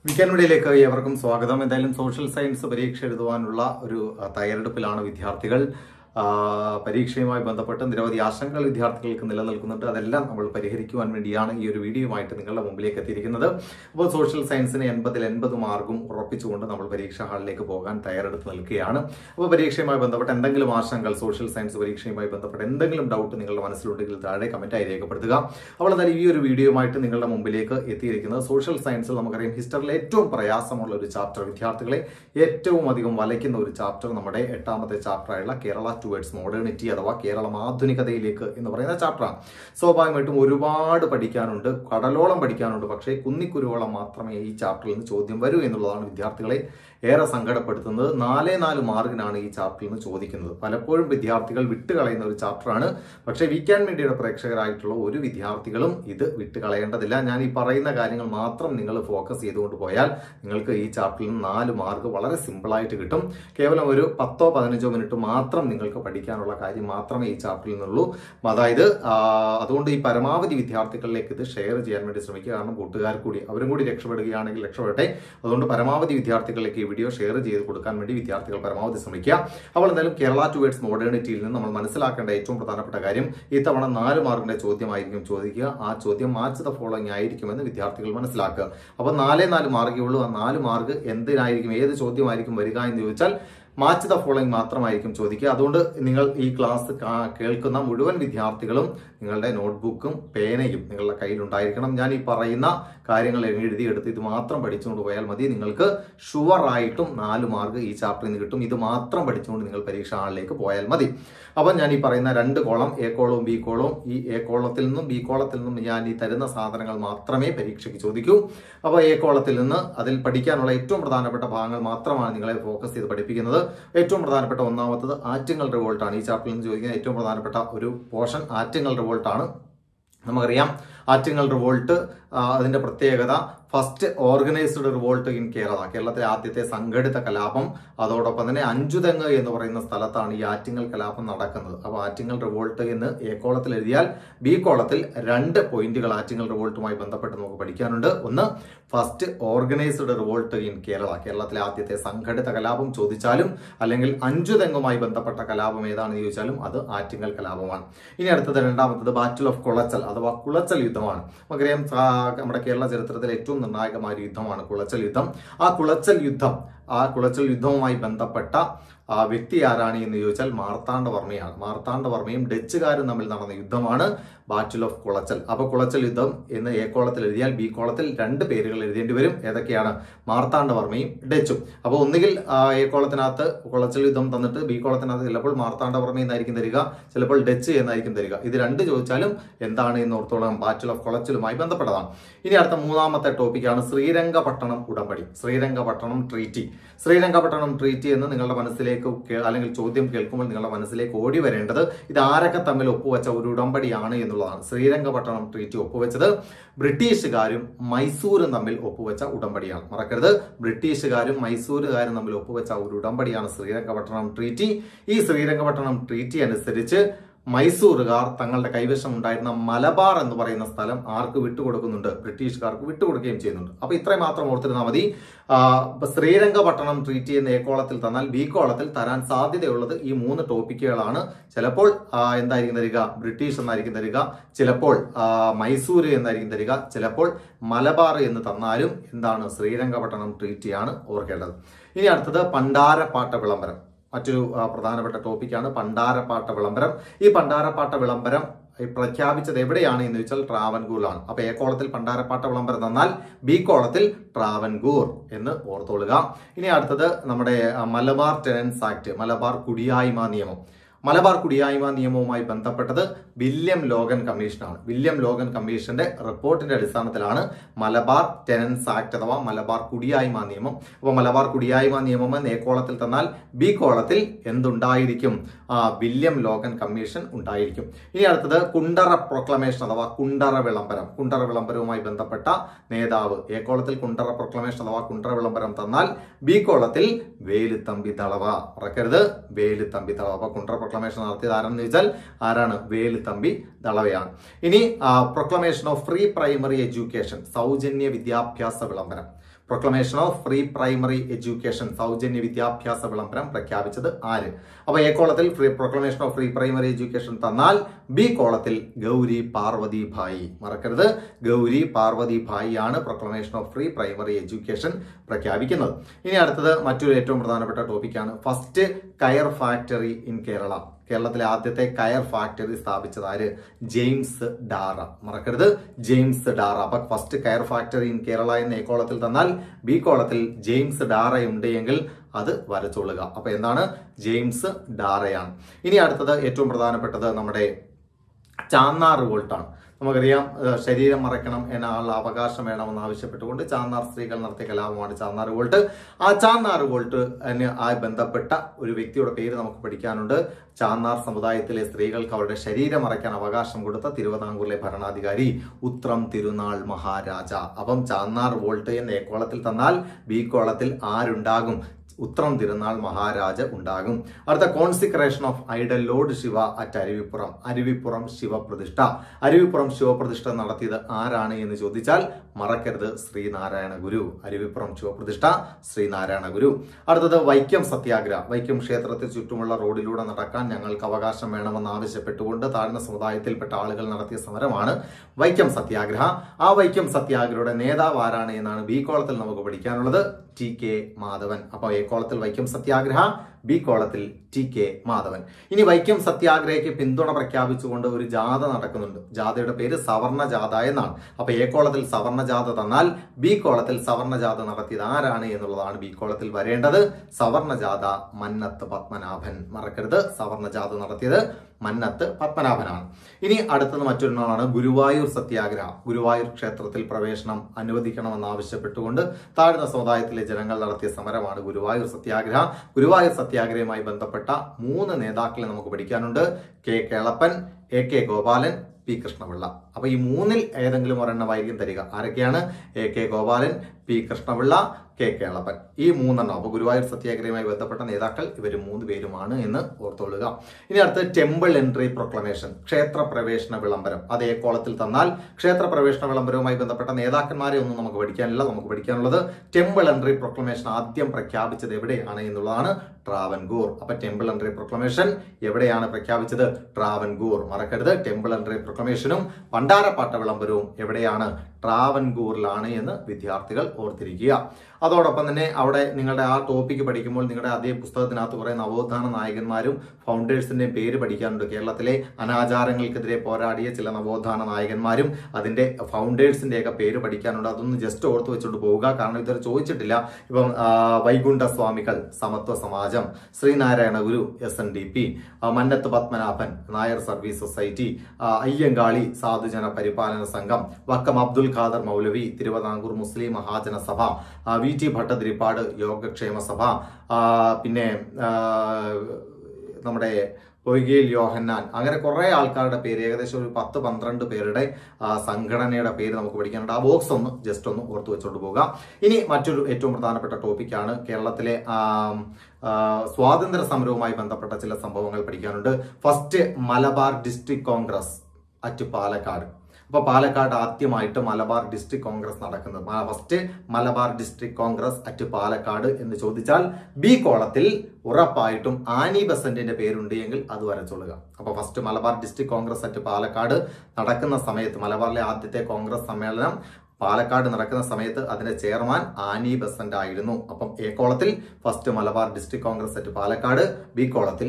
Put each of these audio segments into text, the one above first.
weekend മീഡിയയിലേക്ക് ഏവർക്കും സ്വാഗതം എന്തായാലും സോഷ്യൽ സയൻസ് പരീക്ഷ എഴുതുവാനുള്ള ഒരു ആ, തയ്യാറെടുപ്പിലാണ് വിദ്യാർത്ഥികൾ ആ, പരീക്ഷയുമായി ബന്ധപ്പെട്ട് നിരവധി ആശങ്കകൾ വിദ്യാർത്ഥികൾക്ക് നിലനിൽക്കുന്നുണ്ട് അതെല്ലാം നമ്മൾ പരിഹരിക്കുവാൻ വേണ്ടിയാണ് ഈ ഒരു വീഡിയോയുമായിട്ട് നിങ്ങളുടെ മുമ്പിലേക്ക് എത്തിയിരിക്കുന്നത് അപ്പോൾ സോഷ്യൽ സയൻസിന് എൺപതിൽ എൺപത് മാർക്കും ഉറപ്പിച്ചുകൊണ്ട് നമ്മൾ പരീക്ഷാ ഹാളിലേക്ക് പോകാൻ തയ്യാറെടുത്ത് നിൽക്കുകയാണ് അപ്പോൾ പരീക്ഷയുമായി ബന്ധപ്പെട്ട് എന്തെങ്കിലും ആശങ്കകൾ സോഷ്യൽ സയൻസ് പരീക്ഷയുമായി ബന്ധപ്പെട്ട് എന്തെങ്കിലും ഡൗട്ട് നിങ്ങളുടെ മനസ്സിലുണ്ടെങ്കിൽ താഴെ കമന്റായി രേഖപ്പെടുത്തുക അപ്പോൾ എന്തായാലും ഈ ഒരു വീഡിയോയുമായിട്ട് നിങ്ങളുടെ മുമ്പിലേക്ക് എത്തിയിരിക്കുന്നത് സോഷ്യൽ സയൻസിൽ നമുക്കറിയാം ഹിസ്റ്ററിലെ ഏറ്റവും പ്രയാസമുള്ള ഒരു ചാപ്റ്റർ വിദ്യാർത്ഥികളെ ഏറ്റവും അധികം വലയ്ക്കുന്ന ഒരു ചാപ്റ്റർ നമ്മുടെ എട്ടാമത്തെ ചാപ്റ്ററായുള്ള കേരള ടുവേർഡ്സ് മോഡേണിറ്റി അഥവാ കേരളം ആധുനികതയിലേക്ക് എന്ന് പറയുന്ന ചാപ്റ്ററാണ് സ്വാഭാവികമായിട്ടും ഒരുപാട് പഠിക്കാനുണ്ട് കടലോളം പഠിക്കാനുണ്ട് പക്ഷേ കുന്നിക്കുരുവോളം മാത്രമേ ഈ ചാപ്റ്ററിൽ നിന്ന് ചോദ്യം വരൂ എന്നുള്ളതാണ് വിദ്യാർത്ഥികളെ ഏറെ സങ്കടപ്പെടുത്തുന്നത് നാലേ നാല് മാർക്കിനാണ് ഈ ചാപ്റ്ററിൽ നിന്ന് ചോദിക്കുന്നത് പലപ്പോഴും വിദ്യാർത്ഥികൾ വിട്ടുകളയുന്ന ഒരു ചാപ്റ്ററാണ് പക്ഷേ വീക്കെൻഡ് മീഡിയയുടെ പ്രേക്ഷകരായിട്ടുള്ള ഒരു വിദ്യാർത്ഥികളും ഇത് വിട്ടുകളയേണ്ടതില്ല ഞാൻ ഈ പറയുന്ന കാര്യങ്ങൾ മാത്രം നിങ്ങൾ ഫോക്കസ് ചെയ്തുകൊണ്ട് പോയാൽ നിങ്ങൾക്ക് ഈ ചാപ്റ്ററിൽ നിന്ന് നാല് മാർക്ക് വളരെ സിമ്പിളായിട്ട് കിട്ടും കേവലം ഒരു പത്തോ പതിനഞ്ചോ മിനിറ്റ് മാത്രം നിങ്ങൾക്ക് പഠിക്കാനുള്ള കാര്യം മാത്രമേ ഈ ചാപ്റ്ററിൽ നിന്നുള്ളൂ അതായത് ആ, അതുകൊണ്ട് ഈ പരമാവധി വിദ്യാർത്ഥികളിലേക്ക് ഇത് ഷെയർ ചെയ്യാൻ വേണ്ടി ശ്രമിക്കുക കാരണം കൂട്ടുകാർ കൂടി അവരും കൂടി രക്ഷപ്പെടുകയാണെങ്കിൽ രക്ഷപ്പെടട്ടെ അതുകൊണ്ട് പരമാവധി വിദ്യാർത്ഥികളിലേക്ക് ഈ വീഡിയോ ഷെയർ ചെയ്ത് കൊടുക്കാൻ വേണ്ടി വിദ്യാർത്ഥികൾ പരമാവധി ശ്രമിക്കുക അപ്പോൾ എന്തായാലും കേരള ടുവേർഡ്സ് മോഡേണിറ്റിയിൽ നിന്ന് നമ്മൾ മനസ്സിലാക്കേണ്ട ഏറ്റവും പ്രധാനപ്പെട്ട കാര്യം ഇത്തവണ നാല് മാർക്കിന്റെ ചോദ്യമായിരിക്കും ചോദിക്കുക ആ ചോദ്യം മാച്ച് ദ ഫോളോയിങ് ആയിരിക്കുമെന്ന് വിദ്യാർത്ഥികൾ മനസ്സിലാക്കുക അപ്പോൾ നാലേ നാല് മാർക്കേ ഉള്ളൂ ആ നാല് മാർക്ക് എന്തിനായിരിക്കും ഏത് ചോദ്യമായിരിക്കും വരിക എന്ന് ചോദിച്ചാൽ മാച്ച് ദ ഫോളോയിങ് മാത്രമായിരിക്കും ചോദിക്കുക അതുകൊണ്ട് നിങ്ങൾ ഈ ക്ലാസ് കാ- കേൾക്കുന്ന മുഴുവൻ വിദ്യാർത്ഥികളും നിങ്ങളുടെ നോട്ട്ബുക്കും പേനയും നിങ്ങളുടെ കയ്യിലുണ്ടായിരിക്കണം ഞാൻ ഈ പറയുന്ന കാര്യങ്ങൾ എഴുതിയെടുത്ത് ഇത് മാത്രം പഠിച്ചുകൊണ്ട് പോയാൽ മതി നിങ്ങൾക്ക് ഷുവർ ആയിട്ടും നാല് മാർക്ക് ഈ ചാപ്റ്ററിൽ നിന്ന് കിട്ടും ഇത് മാത്രം പഠിച്ചുകൊണ്ട് നിങ്ങൾ പരീക്ഷാ ഹാളിലേക്ക് പോയാൽ മതി അപ്പം ഞാൻ ഈ പറയുന്ന രണ്ട് കോളം എ കോളവും ബി കോളവും ഈ എ കോളത്തിൽ നിന്നും ബി കോളത്തിൽ നിന്നും ഞാൻ ഈ തരുന്ന സാധനങ്ങൾ മാത്രമേ പരീക്ഷയ്ക്ക് ചോദിക്കൂ അപ്പോൾ എ കോളത്തിൽ നിന്ന് അതിൽ പഠിക്കാനുള്ള ഏറ്റവും പ്രധാനപ്പെട്ട ഭാഗങ്ങൾ മാത്രമാണ് നിങ്ങളെ ഫോക്കസ് ചെയ്ത് പഠിപ്പിക്കുന്നത് ഏറ്റവും പ്രധാനപ്പെട്ട ഒന്നാമത്തത് ആറ്റുങ്ങൾ റിവോൾട്ടാണ് ഈ ചാപ്റ്ററിൽ നിന്ന് ചോദിക്കുന്ന ഏറ്റവും പ്രധാനപ്പെട്ട ഒരു പോർഷൻ ആറ്റുങ്ങൾ റിവോൾട്ടാണ് നമുക്കറിയാം ആറ്റുങ്ങൾ റിവോൾട്ട് ആ, അതിന്റെ പ്രത്യേകത first organised revolt in Kerala കേരളത്തിലെ ആദ്യത്തെ സംഘടിത കലാപം അതോടൊപ്പം തന്നെ അഞ്ചുതെങ്ങ് എന്ന് പറയുന്ന സ്ഥലത്താണ് ഈ ആറ്റിങ്ങൽ കലാപം നടക്കുന്നത് അപ്പോൾ ആറ്റിങ്ങൽ റിവോൾട്ട് എന്ന് എ കോളത്തിൽ എഴുതിയാൽ ബി കോളത്തിൽ രണ്ട് പോയിന്റുകൾ ആറ്റിങ്ങൽ റിവോൾട്ടുമായി ബന്ധപ്പെട്ട് നമുക്ക് പഠിക്കാനുണ്ട് ഒന്ന് first organised revolt in Kerala കേരളത്തിലെ ആദ്യത്തെ സംഘടിത കലാപം ചോദിച്ചാലും അല്ലെങ്കിൽ അഞ്ചുതെങ്ങുമായി ബന്ധപ്പെട്ട കലാപം ഏതാണെന്ന് ചോദിച്ചാലും അത് ആറ്റിങ്ങൽ കലാപമാണ് ഇനി അടുത്തത് രണ്ടാമത്തത് ബാറ്റിൽ ഓഫ് കുളച്ചൽ അഥവാ കുളച്ചൽ യുദ്ധമാണ് നമുക്കറിയാം ആ, നമ്മുടെ കേരള ചരിത്രത്തിലെ ഏറ്റവും നിർണായകമായ ഒരു യുദ്ധമാണ് കുളച്ചൽ യുദ്ധം ആ കുളച്ചൽ യുദ്ധം ആ കുളച്ചൽ യുദ്ധവുമായി ബന്ധപ്പെട്ട ആ വ്യക്തി ആരാണ് എന്ന് ചോദിച്ചാൽ മാർത്താണ്ഡവർമ്മയാണ് മാർത്താണ്ഡവർമ്മയും ഡച്ചുകാരും തമ്മിൽ നടന്ന യുദ്ധമാണ് ബാറ്റിൽ ഓഫ് കുളച്ചൽ അപ്പോൾ കുളച്ചൽ യുദ്ധം എന്ന് എ കോളത്തിൽ എഴുതിയാൽ ബി കോളത്തിൽ രണ്ട് പേരുകൾ എഴുതേണ്ടി വരും ഏതൊക്കെയാണ് മാർത്താണ്ഡവർമ്മയും ഡച്ചും അപ്പോൾ ഒന്നുകിൽ ആ, എ കോളത്തിനകത്ത് കുളച്ചൽ യുദ്ധം തന്നിട്ട് ബി കോളത്തിനകത്ത് ചിലപ്പോൾ മാർത്താണ്ഡവർമ്മ എന്നായിരിക്കും തരിക ചിലപ്പോൾ ഡച്ച് എന്നായിരിക്കും തരിക ഇത് രണ്ട് ചോദിച്ചാലും എന്താണ് എന്ന് ഓർത്തോളം ബാറ്റിൽ ഓഫ് കുളച്ചലുമായി ബന്ധപ്പെട്ടതാണ് ഇനി അടുത്ത മൂന്നാമത്തെ ടോപ്പിക്കാണ് ശ്രീരംഗപട്ടണം ഉടമ്പടി ശ്രീരംഗപട്ടണം ട്രീറ്റി ശ്രീരംഗപട്ടണം ട്രീറ്റി എന്ന് നിങ്ങളുടെ മനസ്സിലേക്ക് കേ- അല്ലെങ്കിൽ ചോദ്യം കേൾക്കുമ്പോൾ നിങ്ങളുടെ മനസ്സിലേക്ക് ഓടി വരേണ്ടത് ഇത് ആരൊക്കെ തമ്മിൽ ഒപ്പുവെച്ച ഒരു ഉടമ്പടിയാണ് എന്നുള്ളതാണ് ശ്രീരംഗപട്ടണം ട്രീറ്റി ഒപ്പുവെച്ചത് ബ്രിട്ടീഷുകാരും മൈസൂരും തമ്മിൽ ഒപ്പുവെച്ച ഉടമ്പടിയാണ് മറക്കരുത് ബ്രിട്ടീഷുകാരും മൈസൂരുകാരും തമ്മിൽ ഒപ്പുവെച്ച ഒരു ഉടമ്പടിയാണ് ശ്രീരംഗപട്ടണം ട്രീറ്റി ഈ ശ്രീരംഗപട്ടണം ട്രീറ്റി അനുസരിച്ച് മൈസൂറുകാർ തങ്ങളുടെ കൈവശം ഉണ്ടായിരുന്ന മലബാർ എന്ന് പറയുന്ന സ്ഥലം ആർക്ക് വിട്ടുകൊടുക്കുന്നുണ്ട് ബ്രിട്ടീഷുകാർക്ക് വിട്ടുകൊടുക്കുകയും ചെയ്യുന്നുണ്ട് അപ്പൊ ഇത്രയും മാത്രം ഓർത്തിരുന്നാൽ മതി ആ, ഇപ്പൊ ശ്രീരംഗപട്ടണം ട്രീറ്റി എന്ന എ കോളത്തിൽ തന്നാൽ ബി കോളത്തിൽ തരാൻ സാധ്യതയുള്ളത് ഈ മൂന്ന് ടോപ്പിക്കുകളാണ് ചിലപ്പോൾ ആ, എന്തായിരിക്കും തരിക ബ്രിട്ടീഷ് എന്നായിരിക്കും തരിക ചിലപ്പോൾ ആ, മൈസൂര് എന്നായിരിക്കും തരിക ചിലപ്പോൾ മലബാർ എന്ന് തന്നാലും എന്താണ് ശ്രീരംഗപട്ടണം ട്രീറ്റിയാണ് ഓർക്കേണ്ടത് ഇനി അടുത്തത് പണ്ടാരപ്പാട്ട വിളംബരം മറ്റൊരു ആ, പ്രധാനപ്പെട്ട ടോപ്പിക്കാണ് പണ്ടാരപ്പാട്ട വിളംബരം ഈ പണ്ടാരപ്പാട്ട വിളംബരം ഈ പ്രഖ്യാപിച്ചത് എവിടെയാണ് എന്ന് ചോദിച്ചാൽ ട്രാവൻകൂറിലാണ് അപ്പൊ എ കോളത്തിൽ പണ്ടാരപ്പാട്ട വിളംബരം തന്നാൽ ബി കോളത്തിൽ ട്രാവൻകൂർ എന്ന് ഓർത്തോളുക ഇനി അടുത്തത് നമ്മുടെ ആ, മലബാർ ടെനൻസ് ആക്ട് മലബാർ കുടിയായ്മ നിയമം മലബാർ കുടിയായ്മ നിയമവുമായി ബന്ധപ്പെട്ടത് വില്യം ലോഗൻ കമ്മീഷനാണ് വില്യം ലോഗൻ കമ്മീഷന്റെ റിപ്പോർട്ടിന്റെ അടിസ്ഥാനത്തിലാണ് മലബാർ ടെനൻസ് ആക്ട് അഥവാ മലബാർ കുടിയായ്മ നിയമം അപ്പോൾ മലബാർ കുടിയായ്മ നിയമം എന്ന് എ കോളത്തിൽ തന്നാൽ ബി കോളത്തിൽ എന്തുണ്ടായിരിക്കും ആ, വില്യം ലോഗൻ കമ്മീഷൻ ഉണ്ടായിരിക്കും ഇനി അടുത്തത് കുണ്ടറ പ്രൊക്ലമേഷൻ അഥവാ കുണ്ടറ വിളംബരം കുണ്ടറ വിളംബരവുമായി ബന്ധപ്പെട്ട നേതാവ് എ കോളത്തിൽ കുണ്ടറ പ്രൊക്ലമേഷൻ അഥവാ കുണ്ടറ വിളംബരം തന്നാൽ ബി കോളത്തിൽ വേലുത്തമ്പി തളവ മറക്കരുത് വേലുത്തമ്പി തളവ അപ്പൊ കുണ്ടറ പ്രൊക്ലമേഷൻ നടത്തിയത് ആരാണെന്ന് ചോദിച്ചാൽ ആരാണ് വേലുത്തമ്പി ദളവയാണ് ഇനി proclamation of free primary education സൗജന്യ വിദ്യാഭ്യാസ വിളംബരം proclamation of free primary education സൗജന്യ വിദ്യാഭ്യാസ വിളംബരം പ്രഖ്യാപിച്ചത് ആര് അപ്പൊ എ കോളത്തിൽ free proclamation of free primary education തന്നാൽ ബി കോളത്തിൽ ഗൗരി പാർവതി ഭായി മറക്കരുത് ഗൗരി പാർവതി ഭായി ആണ് proclamation of free primary education പ്രഖ്യാപിക്കുന്നത് ഇനി അടുത്തത് മറ്റൊരു ഏറ്റവും പ്രധാനപ്പെട്ട ടോപ്പിക്കാണ് ഫസ്റ്റ് കയർ ഫാക്ടറി ഇൻ കേരള കേരളത്തിലെ ആദ്യത്തെ കയർ ഫാക്ടറി സ്ഥാപിച്ചത് ആര് ജെയിംസ് ഡാറ മറക്കരുത് ജെയിംസ് ഡാറ അപ്പൊ ഫസ്റ്റ് കയർ ഫാക്ടറി ഇൻ കേരള എന്ന എ കോളത്തിൽ തന്നാൽ ബി കോളത്തിൽ ജെയിംസ് ഡാറ ഉണ്ട് എങ്കിൽ അത് വരച്ചോളുക അപ്പൊ എന്താണ് ജെയിംസ് ഡാറയാണ് ഇനി അടുത്തത് ഏറ്റവും പ്രധാനപ്പെട്ടത് നമ്മുടെ ചാന്നാർ റിവോൾട്ടാണ് നമുക്കറിയാം ഏഹ് ശരീരം മറയ്ക്കണം എന്ന ആളുടെ അവകാശം വേണമെന്ന് ആവശ്യപ്പെട്ടുകൊണ്ട് ചാന്നാർ സ്ത്രീകൾ നടത്തിയ കലാപമാണ് ചാന്നാർ റിവോൾട്ട് ആ ചാന്നാർ റിവോൾട്ട് ആയി ബന്ധപ്പെട്ട ഒരു വ്യക്തിയുടെ പേര് നമുക്ക് പഠിക്കാനുണ്ട് ചാന്നാർ സമുദായത്തിലെ സ്ത്രീകൾക്ക് അവരുടെ ശരീരം മറയ്ക്കാൻ അവകാശം കൊടുത്ത തിരുവിതാംകൂറിലെ ഭരണാധികാരി ഉത്രം തിരുനാൾ മഹാരാജ അപ്പം ചാന്നാർ റിവോൾട്ട് എന്ന എ കോളത്തിൽ തന്നാൽ ബി കോളത്തിൽ ആരുണ്ടാകും ഉത്രം തിരുനാൾ മഹാരാജ ഉണ്ടാകും അടുത്ത consecration of idol lord Shiva at Aruvippuram Aruvippuram ശിവപ്രതിഷ്ഠ അരുവിപ്പുറം ശിവപ്രതിഷ്ഠ നടത്തിയത് ആരാണ് എന്ന് ചോദിച്ചാൽ മറക്കരുത് ശ്രീനാരായണ ഗുരു അരുവിപ്പുറം ശിവപ്രതിഷ്ഠ ശ്രീനാരായണ ഗുരു അടുത്തത് വൈക്കം സത്യാഗ്രഹ വൈക്കം ക്ഷേത്രത്തിൽ ചുറ്റുമുള്ള റോഡിലൂടെ നടക്കാൻ ഞങ്ങൾക്ക് അവകാശം വേണമെന്ന് ആവശ്യപ്പെട്ടുകൊണ്ട് താഴ്ന്ന സമുദായത്തിൽപ്പെട്ട ആളുകൾ നടത്തിയ സമരമാണ് വൈക്കം സത്യാഗ്രഹ ആ വൈക്കം സത്യാഗ്രഹയുടെ നേതാവ് ആരാണ് എന്നാണ് ബി കോളത്തിൽ നമുക്ക് പഠിക്കാനുള്ളത് ടി കെ മാധവൻ അപ്പോൾ എ കോളത്തിൽ വൈക്കം സത്യാഗ്രഹ ബി കോളത്തിൽ ടി കെ മാധവൻ ഇനി വൈക്കം സത്യാഗ്രഹയ്ക്ക് പിന്തുണ പ്രഖ്യാപിച്ചുകൊണ്ട് ഒരു ജാഥ നടക്കുന്നുണ്ട് ജാഥയുടെ പേര് സവർണ ജാഥ എന്നാണ് അപ്പൊ എ കോളത്തിൽ സവർണ ജാഥ തന്നാൽ ബി കോളത്തിൽ സവർണ ജാഥ നടത്തിയത് ആരാണ് എന്നുള്ളതാണ് ബി കോളത്തിൽ വരേണ്ടത് സവർണ ജാഥ മന്നത്ത് പത്മനാഭൻ മറക്കരുത് സവർണ ജാഥ നടത്തിയത് മന്നത്ത് പത്മനാഭനാണ് ഇനി അടുത്തത് മറ്റൊരെണ്ണമാണ് ഗുരുവായൂർ സത്യാഗ്രഹ ഗുരുവായൂർ ക്ഷേത്രത്തിൽ പ്രവേശനം അനുവദിക്കണമെന്ന് ആവശ്യപ്പെട്ടുകൊണ്ട് താഴ്ന്ന സമുദായത്തിലെ ജനങ്ങൾ നടത്തിയ സമരമാണ് ഗുരുവായൂർ സത്യാഗ്രഹ ഗുരുവായൂർ സത്യാഗ്രഹവുമായി ബന്ധപ്പെട്ട മൂന്ന് നേതാക്കളെ നമുക്ക് പഠിക്കാനുണ്ട് K Kelappan A K Gopalan P Krishna Pillai അപ്പൊ ഈ മൂന്നിൽ ഏതെങ്കിലും ഒരെണ്ണമായിരിക്കും തരിക ആരൊക്കെയാണ് A K Gopalan P Krishna Pillai K Kelappan ഈ മൂന്നെണ്ണം അപ്പൊ ഗുരുവായൂർ സത്യാഗ്രഹവുമായി ബന്ധപ്പെട്ട നേതാക്കൾ ഇവർ മൂന്ന് പേരുമാണ് എന്ന് ഓർത്തുകൊള്ളുക ഇനി അടുത്ത് ടെമ്പിൾ എൻട്രി പ്രൊക്ലമേഷൻ ക്ഷേത്ര പ്രവേശന വിളംബരം അത് ഏ കോളത്തിൽ തന്നാൽ ക്ഷേത്ര പ്രവേശന വിളംബരവുമായി ബന്ധപ്പെട്ട നേതാക്കന്മാരെ ഒന്നും നമുക്ക് പഠിക്കാനില്ല നമുക്ക് പഠിക്കാനുള്ളത് ടെമ്പിൾ എൻട്രി പ്രൊക്ലമേഷൻ ആദ്യം പ്രഖ്യാപിച്ചത് എവിടെയാണ് എന്നുള്ളതാണ് ട്രാവൻകൂർ അപ്പൊ ടെമ്പിൾ എൻട്രി പ്രൊക്ലമേഷൻ എവിടെയാണ് പ്രഖ്യാപിച്ചത് ട്രാവൻകൂർ മറക്കരുത് ടെമ്പിൾ എൻട്രി പ്രൊക്ലമേഷനും പണ്ടാരപ്പാട്ട വിളംബരവും എവിടെയാണ് ട്രാവൻകൂറിലാണ് എന്ന് വിദ്യാർത്ഥികൾ ഓർത്തിരിക്കുക അതോടൊപ്പം തന്നെ അവിടെ നിങ്ങളുടെ ആ ടോപ്പിക്ക് പഠിക്കുമ്പോൾ നിങ്ങളുടെ അതേ പുസ്തകത്തിനകത്ത് കുറെ നവോത്ഥാന നായകന്മാരും ഫൗണ്ടേഴ്സിന്റെയും പേര് പഠിക്കാനുണ്ട് കേരളത്തിലെ അനാചാരങ്ങൾക്കെതിരെ പോരാടിയ ചില നവോത്ഥാന നായകന്മാരും അതിന്റെ ഫൗണ്ടേഴ്സിന്റെ ഒക്കെ പേര് പഠിക്കാനുണ്ട് അതൊന്ന് ജസ്റ്റ് ഓർത്ത് വെച്ചുകൊണ്ട് പോവുക കാരണം ഇതുവരെ ചോദിച്ചിട്ടില്ല ഇപ്പം ആ, Vaikunda Swamikal Samathwa Samajam Sree Narayana Guru S N D P Mannath Padmanabhan Nair service society ആ, അയ്യങ്കാളി സാധുജന പരിപാലന സംഘം വക്കം അബ്ദുൽ ഖാദർ മൗലവി തിരുവിതാംകൂർ മുസ്ലിം മഹാജന സഭ ആ, വി ടി ഭട്ടതിരിപ്പാട് യോഗക്ഷേമ സഭ ആ, പിന്നെ ആ, നമ്മുടെ പൊയ്കയിൽ യോഹന്നാൻ അങ്ങനെ കുറെ ആൾക്കാരുടെ പേര് ഏകദേശം ഒരു പത്ത് പന്ത്രണ്ട് പേരുടെ ആ, സംഘടനയുടെ പേര് നമുക്ക് പഠിക്കാനുണ്ട് ആ ബോക്സ് ഒന്ന് ജസ്റ്റ് ഒന്ന് ഓർത്ത് വെച്ചോണ്ട് പോകാം ഇനി മറ്റൊരു ഏറ്റവും പ്രധാനപ്പെട്ട ടോപ്പിക്കാണ് കേരളത്തിലെ ആ, ആ, സ്വാതന്ത്ര്യ സമരവുമായി ബന്ധപ്പെട്ട ചില സംഭവങ്ങൾ പഠിക്കാനുണ്ട് first Malabar district congress at Palakkad അപ്പൊ പാലക്കാട് ആദ്യമായിട്ട് മലബാർ ഡിസ്ട്രിക്ട് കോൺഗ്രസ് നടക്കുന്നത് first Malabar district congress at Palakkad എന്ന് ചോദിച്ചാൽ ബി കോളത്തിൽ ഉറപ്പായിട്ടും ആനി ബസന്റിന്റെ പേരുണ്ട് എങ്കിൽ അത് വരച്ചോളുക അപ്പൊ first Malabar district congress at Palakkad നടക്കുന്ന സമയത്ത് മലബാറിലെ ആദ്യത്തെ കോൺഗ്രസ് സമ്മേളനം പാലക്കാട് നടക്കുന്ന സമയത്ത് അതിന്റെ ചെയർമാൻ ആനി ബസന്റ് ആയിരുന്നു അപ്പം എ കോളത്തിൽ first Malabar district congress at Palakkad B കോളത്തിൽ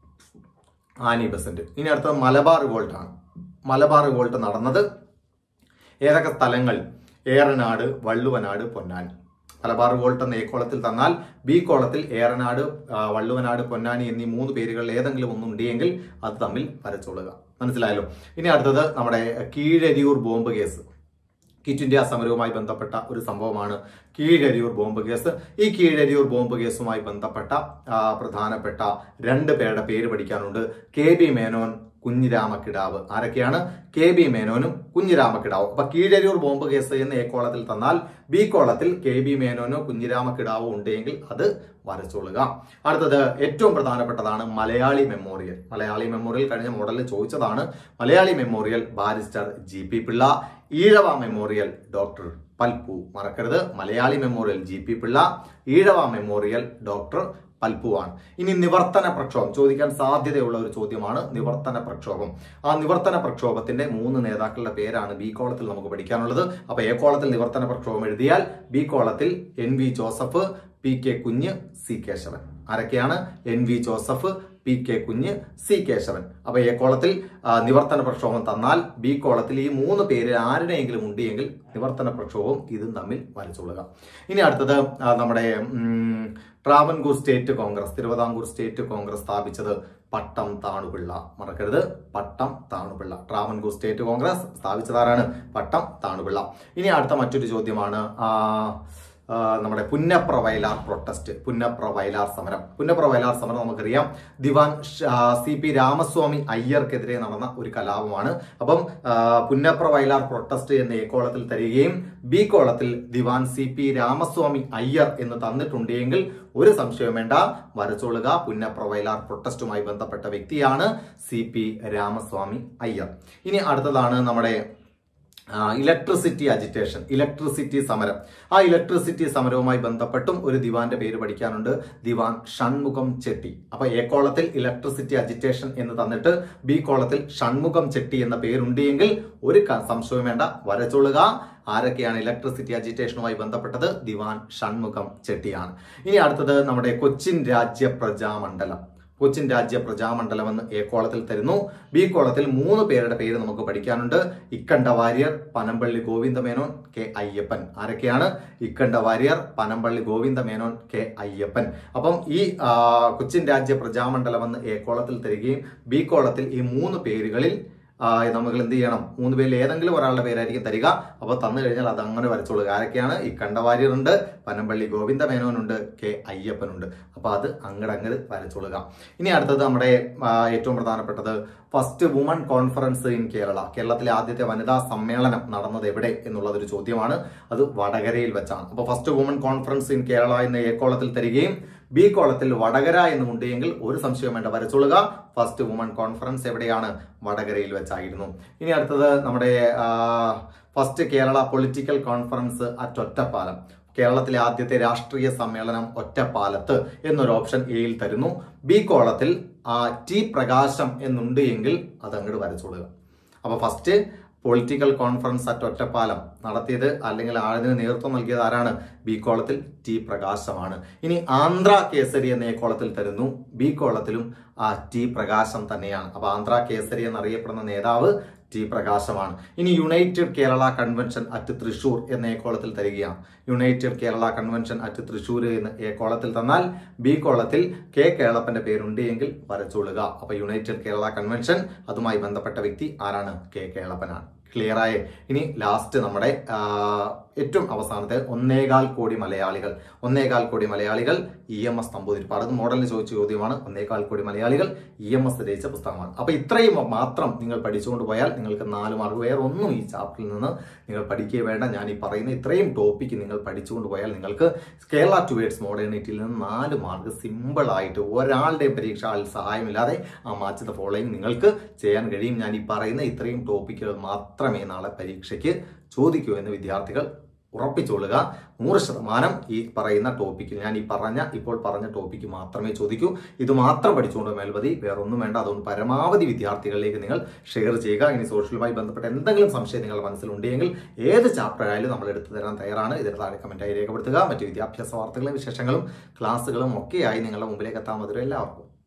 ആനി ബസന്റ് ഇനി അടുത്തത് മലബാർ റിവോൾട്ട് ആണ് മലബാർ റിവോൾട്ട് നടന്നത് ഏതൊക്കെ സ്ഥലങ്ങൾ ഏറനാട് വള്ളുവനാട് പൊന്നാനി മലബാർ റിവോൾട്ട് എന്ന എ കോളത്തിൽ തന്നാൽ ബി കോളത്തിൽ ഏറനാട് ആ, വള്ളുവനാട് പൊന്നാനി എന്നീ മൂന്ന് പേരുകളിൽ ഏതെങ്കിലും ഒന്നുണ്ടെങ്കിൽ അത് തമ്മിൽ വരച്ചോളുക മനസ്സിലായല്ലോ ഇനി അടുത്തത് നമ്മുടെ Keezhariyur bomb case quit India സമരവുമായി ബന്ധപ്പെട്ട ഒരു സംഭവമാണ് കീഴരിയൂർ ബോംബ് കേസ് ഈ കീഴരിയൂർ ബോംബ് കേസുമായി ബന്ധപ്പെട്ട ആ, പ്രധാനപ്പെട്ട രണ്ട് പേരുടെ പേര് പഠിക്കാനുണ്ട് കെ ബി മേനോൻ കുഞ്ഞിരാമക്കിടാവ് ആരൊക്കെയാണ് കെ ബി മേനോനും കുഞ്ഞിരാമക്കിടാവും അപ്പൊ കീഴരിയൂർ ബോംബ് കേസ് എന്ന് എ കോളത്തിൽ തന്നാൽ ബി കോളത്തിൽ കെ ബി മേനോനോ കുഞ്ഞിരാമക്കിടാവോ ഉണ്ടെങ്കിൽ അത് വരച്ചോളുക അടുത്തത് ഏറ്റവും പ്രധാനപ്പെട്ടതാണ് മലയാളി മെമ്മോറിയൽ മലയാളി മെമ്മോറിയൽ കഴിഞ്ഞ മോഡലിൽ ചോദിച്ചതാണ് Malayali memorial barrister G P Pillai Ezhava memorial doctor Palpu മറക്കരുത് Malayali memorial G P Pillai Ezhava memorial doctor പൽപ്പുവാണ് ഇനി നിവർത്തന പ്രക്ഷോഭം ചോദിക്കാൻ സാധ്യതയുള്ള ഒരു ചോദ്യമാണ് നിവർത്തന പ്രക്ഷോഭം ആ നിവർത്തന പ്രക്ഷോഭത്തിന്റെ മൂന്ന് നേതാക്കളുടെ പേരാണ് ബി കോളത്തിൽ നമുക്ക് പഠിക്കാനുള്ളത് അപ്പൊ എ കോളത്തിൽ നിവർത്തന പ്രക്ഷോഭം എഴുതിയാൽ ബി കോളത്തിൽ N V Joseph P K Kunju C Kesavan ആരൊക്കെയാണ് N V Joseph P K Kunju C Kesavan അപ്പൊ എ കോളത്തിൽ ആ, നിവർത്തന പ്രക്ഷോഭം തന്നാൽ ബി കോളത്തിൽ ഈ മൂന്ന് പേര് ആരുടെയെങ്കിലും ഉണ്ടെങ്കിൽ നിവർത്തന പ്രക്ഷോഭവും ഇതും തമ്മിൽ വരച്ചോളുക ഇനി അടുത്തത് ആ, നമ്മുടെ ഉം, Travancore state congress Thiruvithamkoor state congress സ്ഥാപിച്ചത് പട്ടം താണുപിള്ള മറക്കരുത് പട്ടം താണുപിള്ള ട്രാവൻകൂർ സ്റ്റേറ്റ് കോൺഗ്രസ് സ്ഥാപിച്ചതാരാണ് പട്ടം താണുപിള്ള ഇനി അടുത്ത മറ്റൊരു ചോദ്യമാണ് ആ, ആ, നമ്മുടെ പുന്നപ്ര വയലാർ പ്രൊട്ടസ്റ്റ് പുന്നപ്ര വയലാർ സമരം പുന്നപ്ര വയലാർ സമരം നമുക്കറിയാം ദിവാൻ സി പി രാമസ്വാമി അയ്യർക്കെതിരെ നടന്ന ഒരു കലാപമാണ് അപ്പം ആ, പുന്നപ്ര വയലാർ പ്രൊട്ടസ്റ്റ് എന്ന എ കോളത്തിൽ തരികയും ബി കോളത്തിൽ ദിവാൻ സി പി രാമസ്വാമി അയ്യർ എന്ന് തന്നിട്ടുണ്ടെങ്കിൽ ഒരു സംശയവും വേണ്ട വരച്ചോളുക പുന്നപ്ര വയലാർ പ്രൊട്ടസ്റ്റുമായി ബന്ധപ്പെട്ട വ്യക്തിയാണ് സി പി രാമസ്വാമി അയ്യർ ഇനി അടുത്തതാണ് നമ്മുടെ ഇലക്ട്രിസിറ്റി അജിറ്റേഷൻ ഇലക്ട്രിസിറ്റി സമരം ആ ഇലക്ട്രിസിറ്റി സമരവുമായി ബന്ധപ്പെട്ടും ഒരു ദിവാന്റെ പേര് പഠിക്കാനുണ്ട് ദിവാൻ ഷൺമുഖം ചെട്ടി അപ്പൊ എ കോളത്തിൽ ഇലക്ട്രിസിറ്റി അജിറ്റേഷൻ എന്ന് തന്നിട്ട് ബി കോളത്തിൽ ഷൺമുഖം ചെട്ടി എന്ന പേരുണ്ടെങ്കിൽ ഒരു ക- സംശയവും വേണ്ട വരച്ചോളുക ആരൊക്കെയാണ് ഇലക്ട്രിസിറ്റി അജിറ്റേഷനുമായി ബന്ധപ്പെട്ടത് ദിവാൻ ഷൺമുഖം ചെട്ടിയാണ് ഇനി അടുത്തത് നമ്മുടെ കൊച്ചിൻ രാജ്യ പ്രജാമണ്ഡലം കൊച്ചിൻ രാജ്യ പ്രജാമണ്ഡലം എന്ന് എ കോളത്തിൽ തരുന്നു ബി കോളത്തിൽ മൂന്ന് പേരുടെ പേര് നമുക്ക് പഠിക്കാനുണ്ട് ഇക്കണ്ട വാര്യർ പനമ്പള്ളി ഗോവിന്ദ മേനോൻ കെ അയ്യപ്പൻ ആരൊക്കെയാണ് ഇക്കണ്ട വാര്യർ പനമ്പള്ളി ഗോവിന്ദ മേനോൻ കെ അയ്യപ്പൻ അപ്പം ഈ ആ, കൊച്ചിൻ രാജ്യ പ്രജാമണ്ഡലം എന്ന് എ കോളത്തിൽ തരികയും ബി കോളത്തിൽ ഈ മൂന്ന് പേരുകളിൽ ആ, നമുക്ക് എന്ത് ചെയ്യണം മൂന്ന് പേരിൽ ഏതെങ്കിലും ഒരാളുടെ പേരായിരിക്കും തരിക അപ്പോൾ തന്നു കഴിഞ്ഞാൽ അത് അങ്ങനെ വരച്ചോളുക ആരൊക്കെയാണ് ഈ കണ്ടവാര്യറുണ്ട് പനമ്പള്ളി ഗോവിന്ദ മേനോനുണ്ട് കെ അയ്യപ്പനുണ്ട് അപ്പോൾ അത് അങ്ങട് അങ്ങട് വരച്ചോളുക ഇനി അടുത്തത് നമ്മുടെ ആ, ഏറ്റവും പ്രധാനപ്പെട്ടത് first woman conference in Kerala കേരളത്തിലെ ആദ്യത്തെ വനിതാ സമ്മേളനം നടന്നത് എവിടെ എന്നുള്ളത് ഒരു ചോദ്യമാണ് അത് വടകരയിൽ വെച്ചാണ് അപ്പോൾ first woman conference in Kerala എന്ന എ കോളത്തിൽ തരികയും ബി കോളത്തിൽ വടകര എന്നുണ്ടെങ്കിൽ ഒരു സംശയം വേണ്ട വരച്ചോളുക ഫസ്റ്റ് വുമൺ കോൺഫറൻസ് എവിടെയാണ് വടകരയിൽ വെച്ചായിരുന്നു ഇനി അടുത്തത് നമ്മുടെ first Kerala political conference at Ottapalam കേരളത്തിലെ ആദ്യത്തെ രാഷ്ട്രീയ സമ്മേളനം ഒറ്റപ്പാലത്ത് എന്നൊരു ഓപ്ഷൻ എയിൽ തരുന്നു ബി കോളത്തിൽ ആ, ടി പ്രകാശം എന്നുണ്ട് എങ്കിൽ അത് അങ്ങോട്ട് വരച്ചോളുക അപ്പൊ first political conference at Ottapalam നടത്തിയത് അല്ലെങ്കിൽ അതിന് നേതൃത്വം നൽകിയത് ആരാണ് ബി കോളത്തിൽ ടി പ്രകാശമാണ് ഇനി ആന്ധ്ര കേസരി എന്ന എ കോളത്തിൽ തരുന്നു ബി കോളത്തിലും ആ ടി പ്രകാശം തന്നെയാണ് അപ്പൊ ആന്ധ്ര കേസരി എന്നറിയപ്പെടുന്ന നേതാവ് ടി പ്രകാശമാണ് ഇനി united Kerala convention at Thrissur എന്ന എ കോളത്തിൽ തരികയാണ് united Kerala convention at Thrissur എന്ന് എ കോളത്തിൽ തന്നാൽ ബി കോളത്തിൽ കെ കേളപ്പന്റെ പേരുണ്ട് എങ്കിൽ വരച്ചോളുക അപ്പൊ യുണൈറ്റഡ് കേരള കൺവെൻഷൻ അതുമായി ബന്ധപ്പെട്ട വ്യക്തി ആരാണ് കെ കേളപ്പനാണ് ക്ലിയർ ആയേ ഇനി ലാസ്റ്റ് നമ്മുടെ ആ, ഏറ്റവും അവസാനത്തെ ഒന്നേകാൽ കോടി മലയാളികൾ ഒന്നേകാൽ കോടി മലയാളികൾ ഇ എം എസ് നമ്പൂതിരിപ്പാട് അത് മോഡലിന് ചോദിച്ച ചോദ്യമാണ് ഒന്നേകാൽ കോടി മലയാളികൾ ഇ എം എസ് രചിച്ച പുസ്തകമാണ് അപ്പൊ ഇത്രയും മാത്രം നിങ്ങൾ പഠിച്ചുകൊണ്ട് പോയാൽ നിങ്ങൾക്ക് നാല് മാർക്ക് വേറെ ഒന്നും ഈ ചാപ്റ്ററിൽ നിന്ന് നിങ്ങൾ പഠിക്കുക വേണ്ട ഞാൻ ഈ പറയുന്ന ഇത്രയും ടോപ്പിക്ക് നിങ്ങൾ പഠിച്ചുകൊണ്ട് പോയാൽ നിങ്ങൾക്ക് കേരള ടുവേഡ്സ് മോഡേണിറ്റിയിൽ നിന്ന് നാല് മാർക്ക് സിമ്പിൾ ആയിട്ട് ഒരാളുടെയും പരീക്ഷ ആൾ സഹായമില്ലാതെ ആ മാച്ച് ദ ഫോളോയിങ് നിങ്ങൾക്ക് ചെയ്യാൻ കഴിയും ഞാൻ ഈ പറയുന്ന ഇത്രയും ടോപ്പിക്കുകൾ മാത്രമേ നാളെ പരീക്ഷയ്ക്ക് ചോദിക്കൂ എന്ന് വിദ്യാർത്ഥികൾ ഉറപ്പിച്ചോളുക നൂറ് ശതമാനം ഈ പറയുന്ന ടോപ്പിക്ക് ഞാൻ ഈ പറഞ്ഞ ഇപ്പോൾ പറഞ്ഞ ടോപ്പിക്ക് മാത്രമേ ചോദിക്കൂ ഇത് മാത്രം പഠിച്ചുകൊണ്ട് മേൽമതി വേറെ ഒന്നും വേണ്ട അതുകൊണ്ട് പരമാവധി വിദ്യാർത്ഥികളിലേക്ക് നിങ്ങൾ ഷെയർ ചെയ്യുക ഇനി സോഷ്യലുമായി ബന്ധപ്പെട്ട എന്തെങ്കിലും സംശയം നിങ്ങളുടെ മനസ്സിലുണ്ടെങ്കിൽ ഏത് ചാപ്റ്റർ ആയാലും നമ്മൾ എടുത്തു തരാൻ തയ്യാറാണ് ഇതിന് താഴെ കമന്റായി രേഖപ്പെടുത്തുക മറ്റു വിദ്യാഭ്യാസ വാർത്തകളും വിശേഷങ്ങളും ക്ലാസ്സുകളും ഒക്കെയായി നിങ്ങളുടെ മുമ്പിലേക്ക് എത്താൻ മധുരം എല്ലാവർക്കും